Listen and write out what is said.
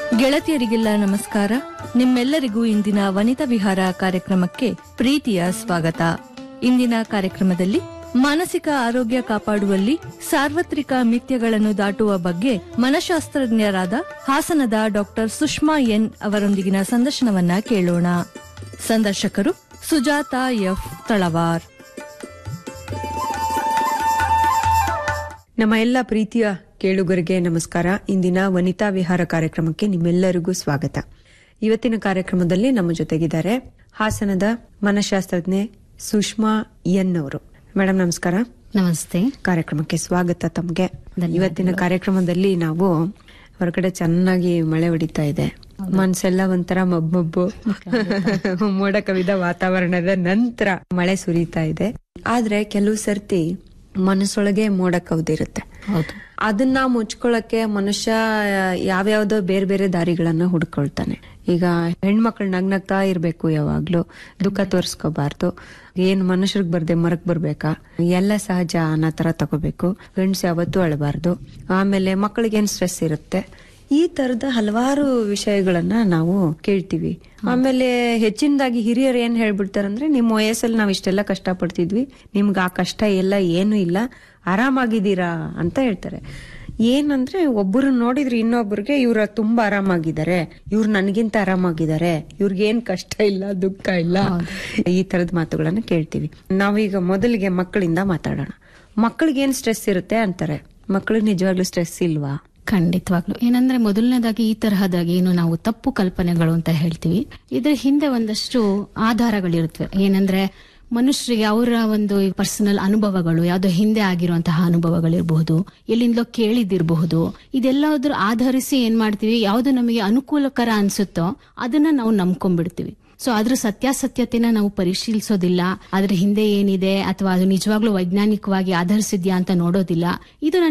ಗೆಳತಿಯರಿಗೆಲ್ಲ ನಮಸ್ಕಾರ ನಿಮ್ಮೆಲ್ಲರಿಗೂ ಇಂದಿನ ವನಿತಾ ವಿಹಾರ ಕಾರ್ಯಕ್ರಮಕ್ಕೆ ಪ್ರೀತಿಯ ಸ್ವಾಗತ ಇಂದಿನ ಕಾರ್ಯಕ್ರಮದಲ್ಲಿ ಮಾನಸಿಕ ಆರೋಗ್ಯ ಕಾಪಾಡುವಲ್ಲಿ ಸಾರ್ವತ್ರಿಕ ಮಿಥ್ಯಗಳನ್ನು ದಾಟುವ ಬಗ್ಗೆ ಮನಶಾಸ್ತ್ರಜ್ಞರಾದ ಹಾಸನದ ಡಾಕ್ಟರ್ ಸುಷ್ಮಾ ಎನ್ ಅವರೊಂದಿಗಿನ ಸಂದರ್ಶನವನ್ನ ಕೇಳೋಣ ಸಂದರ್ಶಕರು ಸುಜಾತ ಎಫ್ ತಳವಾರ್ ನಮ್ಮ ಎಲ್ಲ ಪ್ರೀತಿಯ ಕೇಳುಗರಿಗೆ ನಮಸ್ಕಾರ ಇಂದಿನ ವನಿತಾ ವಿಹಾರ ಕಾರ್ಯಕ್ರಮಕ್ಕೆ ನಿಮ್ಮೆಲ್ಲರಿಗೂ ಸ್ವಾಗತ ಇವತ್ತಿನ ಕಾರ್ಯಕ್ರಮದಲ್ಲಿ ನಮ್ಮ ಜೊತೆಗಿದ್ದಾರೆ ಹಾಸನದ ಮನಶಾಸ್ತ್ರಜ್ಞೆ ಸುಷ್ಮಾ ಎನ್ ಅವರು ಮೇಡಮ್ ನಮಸ್ಕಾರ ನಮಸ್ತೆ ಕಾರ್ಯಕ್ರಮಕ್ಕೆ ಸ್ವಾಗತ ತಮ್ಗೆ ಇವತ್ತಿನ ಕಾರ್ಯಕ್ರಮದಲ್ಲಿ ನಾವು ಹೊರಗಡೆ ಚೆನ್ನಾಗಿ ಮಳೆ ಹೊಡಿತಾ ಇದೆ ಮನ್ಸೆಲ್ಲ ಒಂಥರ ಮಬ್ಬು ಮೋಡ ಕವಿದ ವಾತಾವರಣದ ನಂತರ ಮಳೆ ಸುರಿತಾ ಇದೆ ಆದ್ರೆ ಕೆಲವು ಸರ್ತಿ ಮನಸ್ಸೊಳಗೆ ಮೋಡ ಕವಿದಿರುತ್ತೆ ಹೌದು ಅದನ್ನ ಮುಚ್ಕೊಳಕ್ಕೆ ಮನುಷ್ಯ ಯಾವ್ಯಾವ್ದೋ ಬೇರೆ ಬೇರೆ ದಾರಿಗಳನ್ನ ಹುಡ್ಕೊಳ್ತಾನೆ ಈಗ ಹೆಣ್ಮಕ್ಳು ನಗ್ನಗ್ತಾ ಇರ್ಬೇಕು ಯಾವಾಗ್ಲೂ ದುಃಖ ತೋರ್ಸ್ಕೋಬಾರ್ದು ಏನ್ ಮನುಷ್ಯರಿಗೆ ಬರ್ದೆ ಮರಕ್ ಬರ್ಬೇಕಾ ಎಲ್ಲ ಸಹಜ ಅನ್ನೋ ತರ ತಗೋಬೇಕು ಗಂಡ್ಸ್ ಯಾವತ್ತೂ ಅಳಬಾರ್ದು ಆಮೇಲೆ ಮಕ್ಕಳಿಗೆ ಏನ್ ಸ್ಟ್ರೆಸ್ ಇರುತ್ತೆ ಈ ತರದ ಹಲವಾರು ವಿಷಯಗಳನ್ನ ನಾವು ಕೇಳ್ತೀವಿ ಆಮೇಲೆ ಹೆಚ್ಚಿನದಾಗಿ ಹಿರಿಯರು ಏನ್ ಹೇಳ್ಬಿಡ್ತಾರಂದ್ರೆ ನಿಮ್ಮ ವಯಸ್ಸಲ್ಲಿ ನಾವ್ ಇಷ್ಟೆಲ್ಲ ಕಷ್ಟ ಪಡ್ತಿದ್ವಿ ನಿಮ್ಗೆ ಆ ಕಷ್ಟ ಎಲ್ಲ ಏನು ಇಲ್ಲ ಆರಾಮಾಗಿದ್ದೀರಾ ಅಂತ ಹೇಳ್ತಾರೆ ಏನಂದ್ರೆ ಒಬ್ಬರು ನೋಡಿದ್ರೆ ಇನ್ನೊಬ್ಬರಿಗೆ ಇವ್ರ ತುಂಬಾ ಆರಾಮಾಗಿದ್ದಾರೆ ಇವ್ರು ನನಗಿಂತ ಆರಾಮಾಗಿದ್ದಾರೆ ಇವ್ರಿಗೆ ಏನ್ ಕಷ್ಟ ಇಲ್ಲ ದುಃಖ ಇಲ್ಲ ಈ ತರದ ಮಾತುಗಳನ್ನ ಕೇಳ್ತೀವಿ ನಾವೀಗ ಮೊದಲಿಗೆ ಮಕ್ಕಳಿಂದ ಮಾತಾಡೋಣ ಮಕ್ಕಳಿಗೆ ಏನ್ ಸ್ಟ್ರೆಸ್ ಇರುತ್ತೆ ಅಂತಾರೆ ಮಕ್ಕಳಿಗೆ ನಿಜವಾಗ್ಲೂ ಸ್ಟ್ರೆಸ್ ಇಲ್ವಾ ಖಂಡಿತವಾಗ್ಲು ಏನಂದ್ರೆ ಮೊದಲನೇದಾಗಿ ಈ ತರಹದಾಗಿ ಏನು ನಾವು ತಪ್ಪು ಕಲ್ಪನೆಗಳು ಅಂತ ಹೇಳ್ತೀವಿ ಇದ್ರ ಹಿಂದೆ ಒಂದಷ್ಟು ಆಧಾರಗಳಿರುತ್ತವೆ ಏನಂದ್ರೆ ಮನುಷ್ಯರಿಗೆ ಅವರ ಒಂದು ಪರ್ಸನಲ್ ಅನುಭವಗಳು ಯಾವ್ದೋ ಹಿಂದೆ ಆಗಿರುವಂತಹ ಅನುಭವಗಳಿರಬಹುದು ಎಲ್ಲಿಂದಲೋ ಕೇಳಿದಿರಬಹುದು ಇದೆಲ್ಲದ್ರ ಆಧರಿಸಿ ಏನ್ ಮಾಡ್ತೀವಿ ಯಾವ್ದು ನಮಗೆ ಅನುಕೂಲಕರ ಅನ್ಸುತ್ತೋ ಅದನ್ನ ನಾವು ನಂಬ್ಕೊಂಡ್ಬಿಡ್ತೀವಿ ಸೊ ಅದ್ರ ಸತ್ಯಾಸತ್ಯತೆನ ನಾವು ಪರಿಶೀಲಿಸೋದಿಲ್ಲ ಅದ್ರ ಹಿಂದೆ ಏನಿದೆ ಅಥವಾ ಅದು ನಿಜವಾಗ್ಲೂ ವೈಜ್ಞಾನಿಕವಾಗಿ ಆಧರಿಸಿದ್ಯಾ ಅಂತ ನೋಡೋದಿಲ್ಲ ಇದು